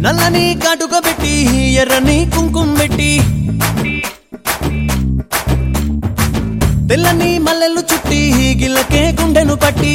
నల్లని కాటుక పెట్టి ఎర్రని కుంకుమ పెట్టి తెల్లని మల్లెలు చుట్టి గిల్లకే గుండెను పట్టి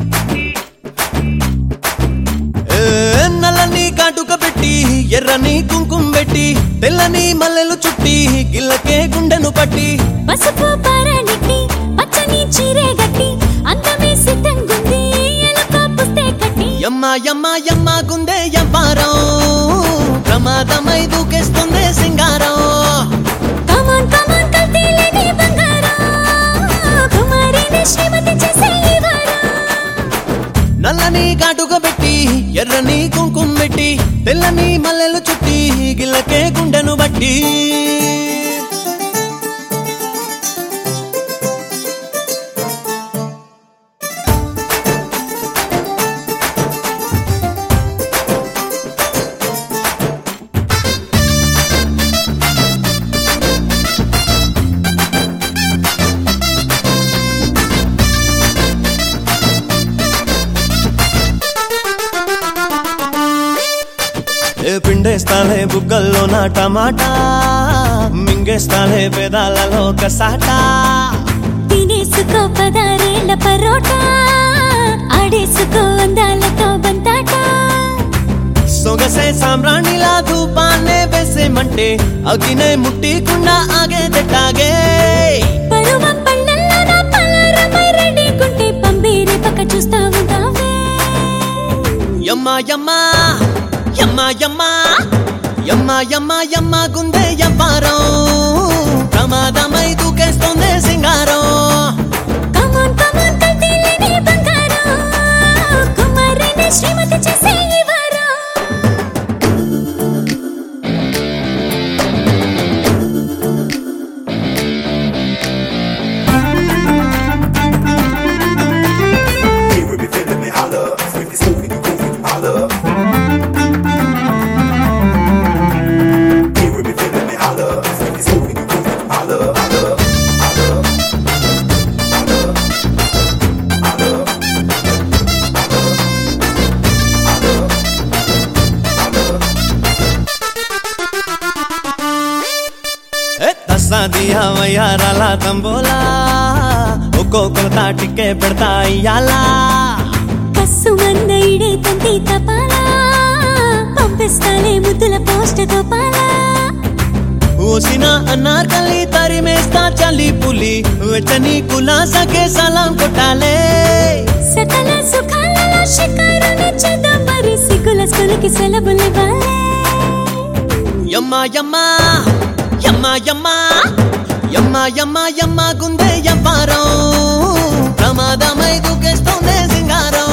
ఏ, నల్లని కాటుక పెట్టి ఎర్రని కుంకుమ పెట్టి తెల్లని మల్లెలు చుట్టి గిల్లకే గుండెను పట్టి పసుపు పారానికి పచ్చని చీరే గట్టి అందమే సిద్ధంగుంది ఎలుక పుస్తే కట్టి యమ్మ యమ్మ యమ్మ గుందే యవ్వారం ప్రమాదమై దూకేస్తుంది సింగారం కమాన్ కమాన్ కల్తీలేని బంగారం కుమారిని శ్రీమతి చేసే ఈ వారం. నల్లని కాటుక పెట్టి ఎర్రని కుంకుమ పెట్టి తెల్లని మల్లెలు చుట్టి గిల్లకే గుండెను బట్టి ఏ పిండేస్తాలే బుగ్గల్లో నా టమాటా మింగేస్తాలే పెదాలలో కసాటా తినేసుకో పదారేళ్ల పరోటా ఆడేసుకో అందాలతో బంతాట సొగసే సామ్రాణిలా ధూపాన్నే వేసేమంటే అగినే ముట్టికుండా ఆగేదెట్టాగే పరువం పళ్ళల్లో నా పలారమై రెడీకుంటే పంబేరే పక్క చూస్తా ఉంటావే యమ్మ యమ్మ యమ్మ యమ్మ యమ్మ యమ్మ యమ్మ గుందే యవ్వారం ప్రమాదమై దూకేస్తోంది సింగారం కమాన్ కమాన్ కల్తీలేని బంగారం కుమారిని శ్రీమతి చేసే ఈ వారం. Here we be feeling me holler. With this movie, you groove, you holler. Here we be feeling me holler. With this movie, you groove, you holler, holler, holler, holler, holler, ఏ తస్సా దియా వయ్యారాల తంబోలా ఒక్కొక్కరు తాటికే పెడతా ఇయ్యాలా కస్సు మంద ఇడే తంతి తపాలా పంపిస్తాలే ముద్దుల పోస్ట్ గోపాలా ఊసిన అన్నార్కలి తరిమేస్తా చల్లి పులి వెచ్చని కులాసకే సలాం కొట్టాలే సకల సుఖాలలో షికారుని చేద్దాం మరి సిగ్గుల స్కూలుకి సెలవులివ్వాలే యమ్మ యమ్మ యమ్మ యమ్మ యమ్మ యమ్మ యమ్మ గుందే యవ్వారం ప్రమాదమై దూకేస్తోంది సింగారం